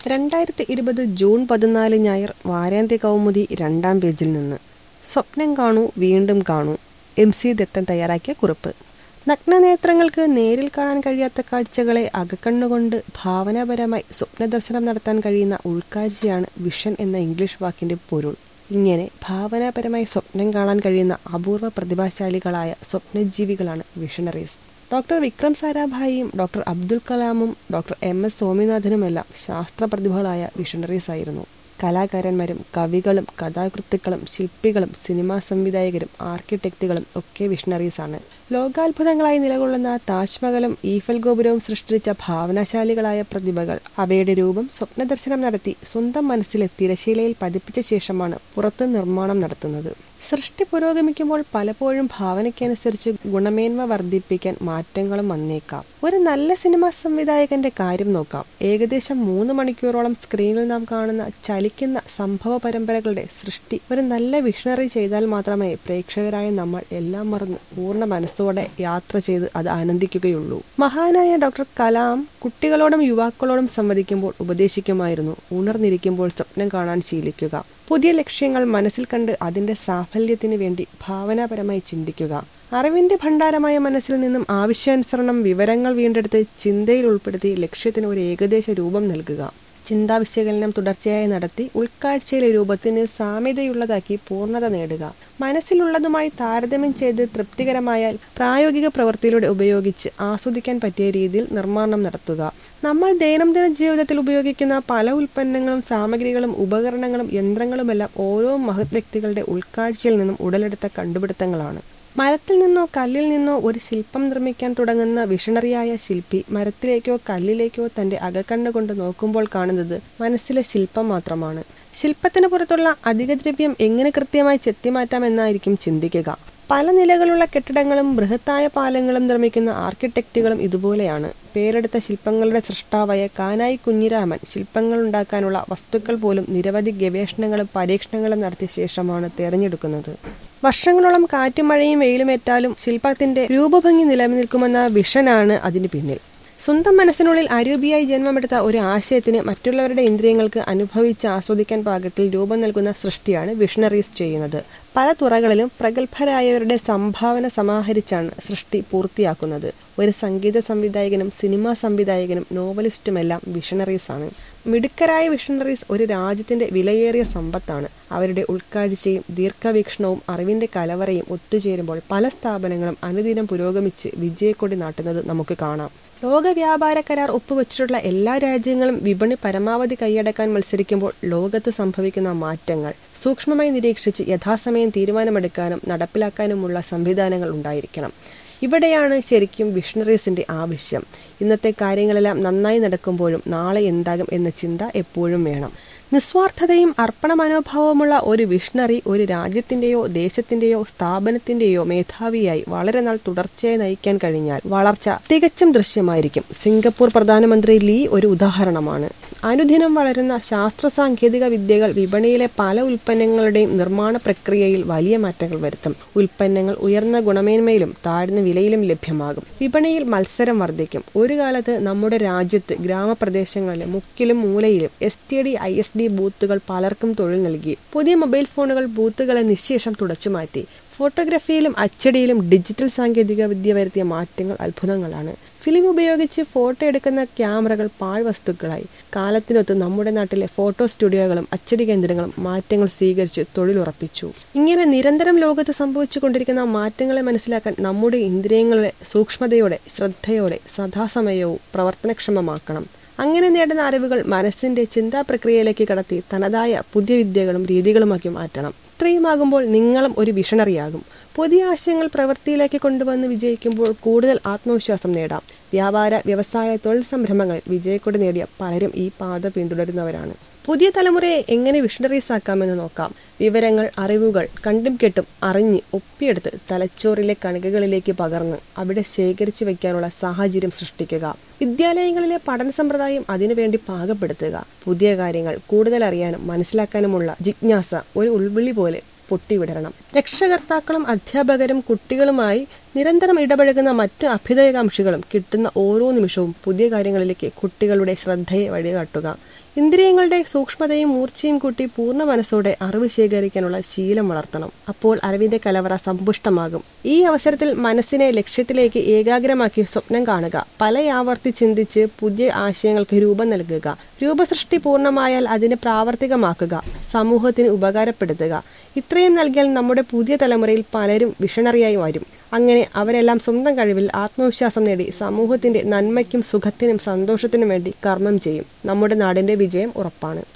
രണ്ടായിരത്തി ഇരുപത് ജൂൺ പതിനാല് ഞായർ വാരാന്ത്യ കൗമുദി രണ്ടാം പേജിൽ നിന്ന് സ്വപ്നം കാണൂ വീണ്ടും കാണൂ എം സി ദത്തൻ തയ്യാറാക്കിയ കുറിപ്പ് നഗ്നനേത്രങ്ങൾക്ക് നേരിൽ കാണാൻ കഴിയാത്ത കാഴ്ചകളെ അകക്കണ്ണുകൊണ്ട് ഭാവനാപരമായി സ്വപ്നദർശനം നടത്താൻ കഴിയുന്ന ഉൾക്കാഴ്ചയാണ് വിഷൻ എന്ന ഇംഗ്ലീഷ് വാക്കിന്റെ പൊരുൾ ഇങ്ങനെ ഭാവനാപരമായി സ്വപ്നം കാണാൻ കഴിയുന്ന അപൂർവ പ്രതിഭാശാലികളായ സ്വപ്നജീവികളാണ് വിഷണറീസ് ഡോക്ടർ വിക്രം സാരാഭായിയും ഡോക്ടർ അബ്ദുൽ കലാമും ഡോക്ടർ എം എസ് സ്വാമിനാഥനുമെല്ലാം ശാസ്ത്ര പ്രതിഭകളായ വിഷണറീസ് ആയിരുന്നു കലാകാരന്മാരും കവികളും കഥാകൃത്തുക്കളും ശില്പികളും സിനിമാ സംവിധായകരും ആർക്കിടെക്റ്റുകളും ഒക്കെ വിഷണറീസ് ആണ് ലോകാത്ഭുതങ്ങളായി നിലകൊള്ളുന്ന താജ്മഹലും ഈഫൽ ഗോപുരവും സൃഷ്ടിച്ച ഭാവനാശാലികളായ പ്രതിഭകൾ അവയുടെ രൂപം സ്വപ്നദർശനം നടത്തി സ്വന്തം മനസ്സിലെ തിരശീലയിൽ പതിപ്പിച്ച ശേഷമാണ് പുറത്ത് നിർമ്മാണം നടത്തുന്നത് സൃഷ്ടി പുരോഗമിക്കുമ്പോൾ പലപ്പോഴും ഭാവനയ്ക്കനുസരിച്ച് ഗുണമേന്മ വർദ്ധിപ്പിക്കാൻ മാറ്റങ്ങളും വന്നേക്കാം ഒരു നല്ല സിനിമാ സംവിധായകന്റെ കാര്യം നോക്കാം ഏകദേശം മൂന്ന് മണിക്കൂറോളം സ്ക്രീനിൽ നാം കാണുന്ന ചലിക്കുന്ന സംഭവ പരമ്പരകളുടെ സൃഷ്ടി ഒരു നല്ല വിഷണറി ചെയ്താൽ മാത്രമേ പ്രേക്ഷകരായ നമ്മൾ എല്ലാം മറന്ന് പൂർണ്ണ മനസ്സോടെ യാത്ര ചെയ്ത് അത് ആനന്ദിക്കുകയുള്ളൂ മഹാനായ ഡോക്ടർ കലാം കുട്ടികളോടും യുവാക്കളോടും സംവദിക്കുമ്പോൾ ഉപദേശിക്കുമായിരുന്നു ഉണർന്നിരിക്കുമ്പോൾ സ്വപ്നം കാണാൻ ശീലിക്കുക പുതിയ ലക്ഷ്യങ്ങൾ മനസ്സിൽ കണ്ട് അതിന്റെ സാഫല്യത്തിന് വേണ്ടി ഭാവനാപരമായി ചിന്തിക്കുക അറിവിന്റെ ഭണ്ഡാരമായ മനസ്സിൽ നിന്നും ആവശ്യാനുസരണം വിവരങ്ങൾ വീണ്ടെടുത്ത് ചിന്തയിൽ ഉൾപ്പെടുത്തി ലക്ഷ്യത്തിന് ഒരു ഏകദേശ രൂപം നൽകുക ചിന്താവിശകലനം തുടർച്ചയായി നടത്തി ഉൾക്കാഴ്ചയിലെ രൂപത്തിന് സാമ്യതയുള്ളതാക്കി പൂർണ്ണത നേടുക മനസ്സിലുള്ളതുമായി താരതമ്യം ചെയ്ത് തൃപ്തികരമായാൽ പ്രായോഗിക പ്രവൃത്തിയിലൂടെ ഉപയോഗിച്ച് ആസ്വദിക്കാൻ പറ്റിയ രീതിയിൽ നിർമ്മാണം നടത്തുക നമ്മൾ ദൈനംദിന ജീവിതത്തിൽ ഉപയോഗിക്കുന്ന പല ഉൽപ്പന്നങ്ങളും സാമഗ്രികളും ഉപകരണങ്ങളും യന്ത്രങ്ങളുമെല്ലാം ഓരോ മഹത് വ്യക്തികളുടെ ഉൾക്കാഴ്ചയിൽ നിന്നും ഉടലെടുത്ത കണ്ടുപിടുത്തങ്ങളാണ് മരത്തിൽ നിന്നോ കല്ലിൽ നിന്നോ ഒരു ശില്പം നിർമ്മിക്കാൻ തുടങ്ങുന്ന വിഷണറിയായ ശില്പി മരത്തിലേക്കോ കല്ലിലേക്കോ തന്റെ അകക്കണ്ണുകൊണ്ട് നോക്കുമ്പോൾ കാണുന്നത് മനസ്സിലെ ശില്പം മാത്രമാണ് ശില്പത്തിന് പുറത്തുള്ള അധികദ്രവ്യം എങ്ങനെ കൃത്യമായി ചെത്തിമാറ്റാമെന്നായിരിക്കും ചിന്തിക്കുക പല നിലകളുള്ള കെട്ടിടങ്ങളും ബൃഹത്തായ പാലങ്ങളും നിർമ്മിക്കുന്ന ആർക്കിടെക്റ്റുകളും ഇതുപോലെയാണ് പേരെടുത്ത ശില്പങ്ങളുടെ സൃഷ്ടാവായ കാനായി കുഞ്ഞിരാമൻ ശില്പങ്ങൾ ഉണ്ടാക്കാനുള്ള വസ്തുക്കൾ പോലും നിരവധി ഗവേഷണങ്ങളും പരീക്ഷണങ്ങളും നടത്തിയ ശേഷമാണ് തിരഞ്ഞെടുക്കുന്നത് വർഷങ്ങളോളം കാറ്റും മഴയും വെയിലുമേറ്റാലും ശില്പത്തിന്റെ രൂപഭംഗി നിലനിൽക്കുമെന്ന വിഷനാണ് അതിന് പിന്നിൽ സ്വന്തം മനസ്സിനുള്ളിൽ അരൂപിയായി ജന്മമെടുത്ത ഒരു ആശയത്തിന് മറ്റുള്ളവരുടെ ഇന്ദ്രിയങ്ങൾക്ക് അനുഭവിച്ച് ആസ്വദിക്കാൻ പാകത്തിൽ രൂപം നൽകുന്ന സൃഷ്ടിയാണ് വിഷണറീസ് ചെയ്യുന്നത് പല തുറകളിലും പ്രഗത്ഭരായവരുടെ സംഭാവന സമാഹരിച്ചാണ് സൃഷ്ടി പൂർത്തിയാക്കുന്നത് ഒരു സംഗീത സംവിധായകനും സിനിമാ സംവിധായകനും നോവലിസ്റ്റുമെല്ലാം വിഷണറീസ് ആണ് മിടുക്കരായ വിഷണറീസ് ഒരു രാജ്യത്തിന്റെ വിലയേറിയ സമ്പത്താണ് അവരുടെ ഉൾക്കാഴ്ചയും ദീർഘവീക്ഷണവും അറിവിന്റെ കലവറയും ഒത്തുചേരുമ്പോൾ പല സ്ഥാപനങ്ങളും അനുദിനം പുരോഗമിച്ച് വിജയക്കൊടി നാട്ടുന്നത് നമുക്ക് കാണാം ലോക വ്യാപാര കരാർ ഒപ്പുവെച്ചിട്ടുള്ള എല്ലാ രാജ്യങ്ങളും വിപണി പരമാവധി കൈയടക്കാൻ മത്സരിക്കുമ്പോൾ ലോകത്ത് സംഭവിക്കുന്ന മാറ്റങ്ങൾ സൂക്ഷ്മമായി നിരീക്ഷിച്ച് യഥാസമയം തീരുമാനമെടുക്കാനും നടപ്പിലാക്കാനുമുള്ള സംവിധാനങ്ങൾ ഉണ്ടായിരിക്കണം ഇവിടെയാണ് ശരിക്കും വിഷണറീസിന്റെ ആവശ്യം ഇന്നത്തെ കാര്യങ്ങളെല്ലാം നന്നായി നടക്കുമ്പോഴും നാളെ എന്താകും എന്ന ചിന്ത എപ്പോഴും വേണം നിസ്വാർത്ഥതയും അർപ്പണ മനോഭാവമുള്ള ഒരു വിഷണറി ഒരു രാജ്യത്തിന്റെയോ ദേശത്തിന്റെയോ സ്ഥാപനത്തിന്റെയോ മേധാവിയായി വളരെ നാൾ തുടർച്ചയായി നയിക്കാൻ കഴിഞ്ഞാൽ വളർച്ച തികച്ചും ദൃശ്യമായിരിക്കും സിംഗപ്പൂർ പ്രധാനമന്ത്രി ലീ ഒരു ഉദാഹരണമാണ് അനുദിനം വളരുന്ന ശാസ്ത്ര സാങ്കേതിക വിദ്യകൾ വിപണിയിലെ പല ഉൽപ്പന്നങ്ങളുടെയും നിർമ്മാണ പ്രക്രിയയിൽ വലിയ മാറ്റങ്ങൾ വരുത്തും ഉൽപ്പന്നങ്ങൾ ഉയർന്ന ഗുണമേന്മയിലും താഴ്ന്ന വിലയിലും ലഭ്യമാകും വിപണിയിൽ മത്സരം വർദ്ധിക്കും ഒരു കാലത്ത് നമ്മുടെ രാജ്യത്ത് ഗ്രാമപ്രദേശങ്ങളിലെ മുക്കിലും മൂലയിലും S T D I S D ബൂത്തുകൾ പലർക്കും തൊഴിൽ നൽകി പുതിയ മൊബൈൽ ഫോണുകൾ ബൂത്തുകളെ നിശേഷം തുടച്ചുമാറ്റി ഫോട്ടോഗ്രാഫിയിലും അച്ചടിയിലും ഡിജിറ്റൽ സാങ്കേതിക വിദ്യ വരുത്തിയ മാറ്റങ്ങൾ അത്ഭുതങ്ങളാണ് ഫിലിം ഉപയോഗിച്ച് ഫോട്ടോ എടുക്കുന്ന ക്യാമറകൾ പാഴ്വസ്തുക്കളായി കാലത്തിനൊത്ത് നമ്മുടെ നാട്ടിലെ ഫോട്ടോ സ്റ്റുഡിയോകളും അച്ചടി കേന്ദ്രങ്ങളും മാറ്റങ്ങൾ സ്വീകരിച്ച് തൊഴിലുറപ്പിച്ചു ഇങ്ങനെ നിരന്തരം ലോകത്ത് സംഭവിച്ചുകൊണ്ടിരിക്കുന്ന മാറ്റങ്ങളെ മനസ്സിലാക്കാൻ നമ്മുടെ ഇന്ദ്രിയങ്ങളെ സൂക്ഷ്മതയോടെ ശ്രദ്ധയോടെ സദാസമയവും പ്രവർത്തനക്ഷമമാക്കണം അങ്ങനെ നേടുന്ന അറിവുകൾ മനസ്സിന്റെ ചിന്താ പ്രക്രിയയിലേക്ക് കടത്തി തനതായ പുതിയ വിദ്യകളും രീതികളുമാക്കി മാറ്റണം ഇത്രയുമാകുമ്പോൾ നിങ്ങളും ഒരു വിഷണറിയാകും പുതിയ ആശയങ്ങൾ പ്രവൃത്തിയിലേക്ക് കൊണ്ടുവന്ന് വിജയിക്കുമ്പോൾ കൂടുതൽ ആത്മവിശ്വാസം നേടാം വ്യാപാര വ്യവസായ തൊഴിൽ സംരംഭങ്ങളിൽ വിജയക്കൊടി നേടിയ പലരും ഈ പാത പിന്തുടരുന്നവരാണ് പുതിയ തലമുറയെ എങ്ങനെ വിഷണറീസ് ആക്കാമെന്ന് നോക്കാം വിവരങ്ങൾ അറിവുകൾ കണ്ടും കെട്ടും അറിഞ്ഞ് ഒപ്പിയെടുത്ത് തലച്ചോറിലെ കണികകളിലേക്ക് പകർന്ന് അവിടെ ശേഖരിച്ചു വയ്ക്കാനുള്ള സാഹചര്യം സൃഷ്ടിക്കുക വിദ്യാലയങ്ങളിലെ പഠന സമ്പ്രദായം അതിനുവേണ്ടി പാകപ്പെടുത്തുക പുതിയ കാര്യങ്ങൾ കൂടുതൽ അറിയാനും മനസ്സിലാക്കാനുമുള്ള ജിജ്ഞാസ ഒരു ഉൾവിളി പോലെ പൊട്ടിവിടരണം രക്ഷകർത്താക്കളും അധ്യാപകരും കുട്ടികളുമായി നിരന്തരം ഇടപഴകുന്ന മറ്റ് അഭ്യുദയകാംക്ഷികളും കിട്ടുന്ന ഓരോ നിമിഷവും പുതിയ കാര്യങ്ങളിലേക്ക് കുട്ടികളുടെ ശ്രദ്ധയെ വഴികാട്ടുക ഇന്ദ്രിയങ്ങളുടെ സൂക്ഷ്മതയും മൂർച്ചയും കൂട്ടി പൂർണ്ണ മനസ്സോടെ അറിവ് ശേഖരിക്കാനുള്ള ശീലം വളർത്തണം അപ്പോൾ അറിവിന്റെ കലവറ സമ്പുഷ്ടമാകും ഈ അവസരത്തിൽ മനസ്സിനെ ലക്ഷ്യത്തിലേക്ക് ഏകാഗ്രമാക്കി സ്വപ്നം കാണുക പല ആവർത്തി ചിന്തിച്ച് പുതിയ ആശയങ്ങൾക്ക് രൂപം നൽകുക രൂപസൃഷ്ടി പൂർണ്ണമായാൽ അതിനെ പ്രാവർത്തികമാക്കുക സമൂഹത്തിന് ഉപകാരപ്പെടുത്തുക ഇത്രയും നൽകിയാൽ നമ്മുടെ പുതിയ തലമുറയിൽ പലരും വിഷണറിയായി വരും അങ്ങനെ അവരെല്ലാം സ്വന്തം കഴിവിൽ ആത്മവിശ്വാസം നേടി സമൂഹത്തിന്റെ നന്മയ്ക്കും സുഖത്തിനും സന്തോഷത്തിനും വേണ്ടി കർമ്മം ചെയ്യും നമ്മുടെ നാടിന്റെ വിജയം ഉറപ്പാണ്